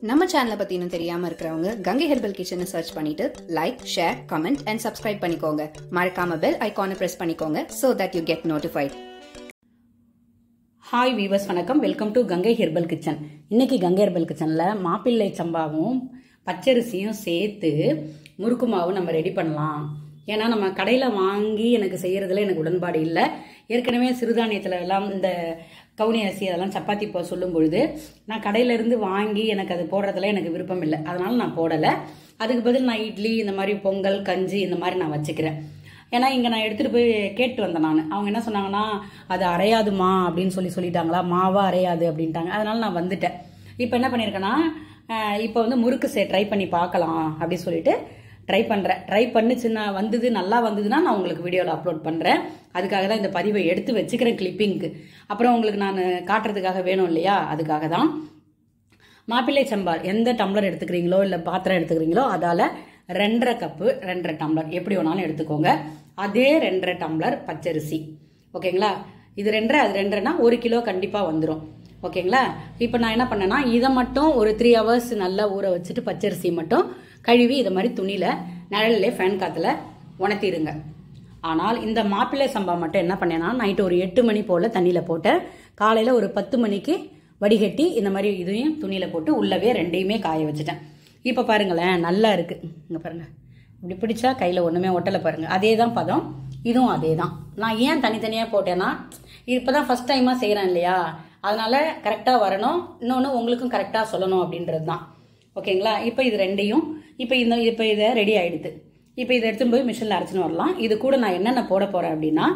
நம்ம சேனலை பத்தி இன்னும் தெரியாம இருக்கிறவங்க கங்கை ஹெர்பல் கிச்சனை சர்ச் பண்ணிட்டு like share comment and subscribe பண்ணிக்கோங்க மறக்காம பெல் ஐகானை பிரஸ் பண்ணிக்கோங்க so that you get notified hi viewers வணக்கம் welcome to Gangai herbal kitchen இன்னைக்கு கங்கை ஹெர்பல் கிச்சனில் மாப்பிள்ளை சம்பாவும் பச்சரிசியும் சேர்த்து முறுக்கு மாவு நம்ம ரெடி பண்ணலாம் ஏன்னா நம்ம கடையில் வாங்கி எனக்கு செய்யறதுல எனக்கு உடன்பாடு இல்லை ஏற்கனவே சிறுதானியத்தில் எல்லாம் இந்த கவுனி அரிசி அதெல்லாம் சப்பாத்தி போ சொல்லும் பொழுது நான் கடையில இருந்து வாங்கி எனக்கு அது போடுறதுல எனக்கு விருப்பம் இல்லை அதனால நான் போடலை அதுக்கு பதில் நான் இட்லி இந்த மாதிரி பொங்கல் கஞ்சி இந்த மாதிரி நான் வச்சுக்கிறேன் ஏன்னா இங்கே நான் எடுத்துகிட்டு போய் கேட்டு வந்தேன் நான் அவங்க என்ன சொன்னாங்கன்னா அது அரையாதுமா அப்படின்னு சொல்லி சொல்லிட்டாங்களா மாவா அரையாது அப்படின்ட்டாங்க அதனால நான் வந்துட்டேன் இப்போ என்ன பண்ணியிருக்கேன்னா அஹ் இப்போ வந்து முறுக்கு சே ட்ரை பண்ணி பார்க்கலாம் அப்படின்னு சொல்லிட்டு ட்ரை பண்ணுறேன் ட்ரை பண்ணுச்சுன்னா வந்தது நல்லா வந்ததுன்னா நான் உங்களுக்கு வீடியோவில் அப்லோட் பண்ணுறேன் அதுக்காக தான் இந்த பதிவை எடுத்து வச்சுக்கிறேன் கிளிப்பிங்க்கு அப்புறம் உங்களுக்கு நான் காட்டுறதுக்காக வேணும் இல்லையா அதுக்காக தான் மாப்பிள்ளை சம்பார் எந்த டம்ளர் எடுத்துக்கிறீங்களோ இல்லை பாத்திரம் எடுத்துக்கிறீங்களோ அதால் ரெண்டரை கப்பு ரெண்டரை டம்ளர் எப்படி வேணாலும் எடுத்துக்கோங்க அதே ரெண்டரை டம்ளர் பச்சரிசி ஓகேங்களா இது ரெண்டரை அது ரெண்டரைனா ஒரு கிலோ கண்டிப்பாக வந்துடும் ஓகேங்களா இப்போ நான் என்ன பண்ணேன்னா இதை மட்டும் ஒரு த்ரீ ஹவர்ஸ் நல்லா ஊற வச்சுட்டு பச்சரிசி மட்டும் கழுவி இதை மாதிரி துணியில் நிழல்லே ஃபேன் காற்றுல உணர்த்திடுங்க ஆனால் இந்த மாப்பிள்ளை சம்பா மட்டும் என்ன பண்ணேன்னா நைட்டு ஒரு எட்டு மணி போல் தண்ணியில் போட்டேன் காலையில் ஒரு பத்து மணிக்கு வடிகட்டி இந்த மாதிரி இதையும் துணியில் போட்டு உள்ளவே ரெண்டையுமே காய வச்சுட்டேன் இப்போ பாருங்களேன் நல்லா இருக்கு இங்கே பாருங்க இப்படி பிடிச்சா கையில் ஒன்றுமே ஒட்டலை பாருங்க அதே தான் பதம் இதுவும் அதே தான் நான் ஏன் தனித்தனியாக போட்டேன்னா இப்போ தான் ஃபஸ்ட் டைமாக செய்கிறேன் இல்லையா அதனால கரெக்டாக வரணும் இன்னொன்று உங்களுக்கும் கரெக்டாக சொல்லணும் அப்படின்றது தான் ஓகேங்களா இப்போ இது ரெண்டையும் இப்போ இந்த இப்போ இதை ரெடி ஆயிடுது இப்போ இதை எடுத்துன்னு போய் மிஷினில் அரைச்சின்னு வரலாம் இது கூட நான் என்னென்ன போட போகிறேன் அப்படின்னா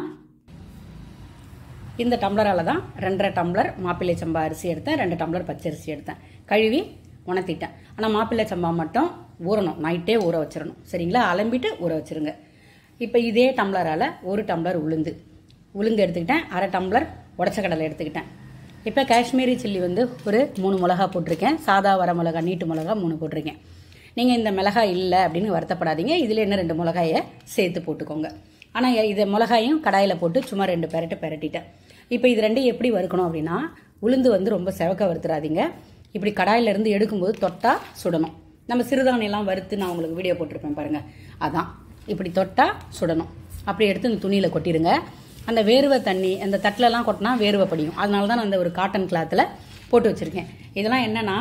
இந்த டம்ளரால் தான் ரெண்டரை டம்ளர் மாப்பிள்ளை சம்பா அரிசி எடுத்தேன் ரெண்டு டம்ளர் பச்சரிசி எடுத்தேன் கழுவி உணர்த்திட்டேன் ஆனால் மாப்பிள்ளை சம்பா மட்டும் ஊறணும் நைட்டே ஊற வச்சிடணும் சரிங்களா அலம்பிட்டு ஊற வச்சிருங்க இப்போ இதே டம்ளரால் ஒரு டம்ளர் உளுந்து உளுந்து எடுத்துக்கிட்டேன் அரை டம்ளர் உடச்ச கடலை எடுத்துக்கிட்டேன் இப்போ காஷ்மீரி சில்லி வந்து ஒரு மூணு மிளகா போட்டிருக்கேன் சாதா வர மிளகா நீட்டு மிளகா மூணு போட்டிருக்கேன் நீங்கள் இந்த மிளகாய் இல்லை அப்படின்னு வருத்தப்படாதீங்க இதில் என்ன ரெண்டு மிளகாயை சேர்த்து போட்டுக்கோங்க ஆனால் இதை மிளகாயும் கடாயில் போட்டு சும்மா ரெண்டு பெரட்டு பெரட்டிட்டேன் இப்போ இது ரெண்டையும் எப்படி வறுக்கணும் அப்படின்னா உளுந்து வந்து ரொம்ப செவக்க வறுத்துறாதீங்க இப்படி கடாயில இருந்து எடுக்கும்போது தொட்டா சுடணும் நம்ம சிறுதானியெல்லாம் வறுத்து நான் உங்களுக்கு வீடியோ போட்டிருப்பேன் பாருங்க அதான் இப்படி தொட்டா சுடணும் அப்படி எடுத்து இந்த துணியில் கொட்டிடுங்க அந்த வேர்வை தண்ணி அந்த தட்டிலலாம் கொட்டினா வேர்வை படியும் அதனால தான் நான் அந்த ஒரு காட்டன் கிளாத்தில் போட்டு வச்சுருக்கேன் இதெல்லாம் என்னன்னா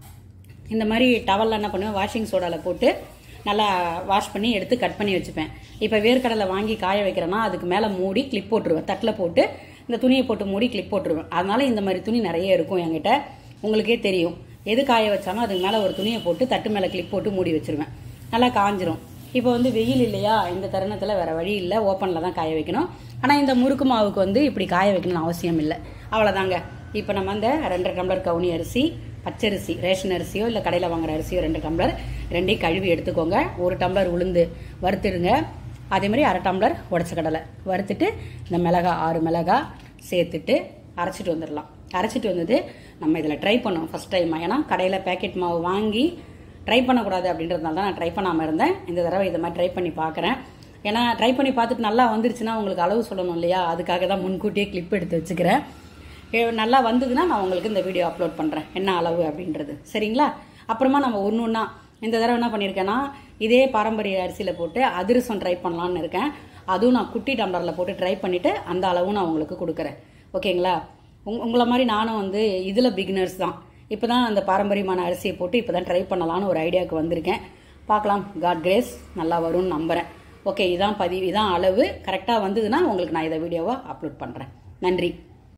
இந்த மாதிரி டவலில் என்ன பண்ணுவேன் வாஷிங் சோடாவில் போட்டு நல்லா வாஷ் பண்ணி எடுத்து கட் பண்ணி வச்சுப்பேன் இப்போ வேர்க்கடலை வாங்கி காய வைக்கிறேன்னா அதுக்கு மேலே மூடி கிளிப் போட்டுருவேன் தட்டில் போட்டு இந்த துணியை போட்டு மூடி கிளிப் போட்டுருவேன் அதனால இந்த மாதிரி துணி நிறைய இருக்கும் என்கிட்ட உங்களுக்கே தெரியும் எது காய வச்சாலும் அதுக்கு மேலே ஒரு துணியை போட்டு தட்டு மேலே கிளிப் போட்டு மூடி வச்சிருவேன் நல்லா காஞ்சிரும் இப்போ வந்து வெயில் இல்லையா இந்த தருணத்தில் வேற வழி இல்லை ஓப்பனில் தான் காய வைக்கணும் ஆனால் இந்த முறுக்கு மாவுக்கு வந்து இப்படி காய வைக்கணும்னு அவசியம் இல்லை அவ்வளோதாங்க இப்போ நம்ம அந்த ரெண்டரை டம்ளர் கவுனி அரிசி பச்சரிசி ரேஷன் அரிசியோ இல்லை கடையில் வாங்குற அரிசியோ ரெண்டு டம்ளர் ரெண்டையும் கழுவி எடுத்துக்கோங்க ஒரு டம்ளர் உளுந்து வறுத்துடுங்க அதே மாதிரி அரை டம்ளர் உடச்ச கடலை வறுத்துட்டு இந்த மிளகா ஆறு மிளகா சேர்த்துட்டு அரைச்சிட்டு வந்துடலாம் அரைச்சிட்டு வந்தது நம்ம இதில் ட்ரை பண்ணோம் ஃபஸ்ட் டைம் ஏன்னா கடையில் பேக்கெட் மாவு வாங்கி ட்ரை பண்ணக்கூடாது அப்படின்றதுனால தான் நான் ட்ரை பண்ணாமல் இருந்தேன் இந்த தடவை இதை மாதிரி ட்ரை பண்ணி பார்க்குறேன் ஏன்னா ட்ரை பண்ணி பார்த்துட்டு நல்லா வந்துருச்சுன்னா உங்களுக்கு அளவு சொல்லணும் இல்லையா அதுக்காக தான் முன்கூட்டியே கிளிப் எடுத்து வச்சுக்கிறேன் ஏ, நல்லா வந்ததுன்னா நான் உங்களுக்கு இந்த வீடியோ அப்லோட் பண்ணுறேன் என்ன அளவு அப்படின்றது சரிங்களா அப்புறமா நம்ம ஒன்று ஒன்றா இந்த தடவை என்ன பண்ணியிருக்கேன்னா இதே பாரம்பரிய அரிசியில் போட்டு அதிரசம் ட்ரை பண்ணலான்னு இருக்கேன் அதுவும் நான் குட்டி டம்ளரில் போட்டு ட்ரை பண்ணிவிட்டு அந்த அளவும் நான் உங்களுக்கு கொடுக்குறேன் ஓகேங்களா உங் உங்களை மாதிரி நானும் வந்து இதில் பிகினர்ஸ் தான் இப்போ தான் அந்த பாரம்பரியமான அரிசியை போட்டு இப்போ தான் ட்ரை பண்ணலான்னு ஒரு ஐடியாவுக்கு வந்திருக்கேன் பார்க்கலாம் காட் கிரேஸ் நல்லா வரும்னு நம்புகிறேன் ஓகே இதான் பதிவு இதான் அளவு கரெக்டாக வந்ததுன்னா உங்களுக்கு நான் இதை வீடியோவாக அப்லோட் பண்ணுறேன் நன்றி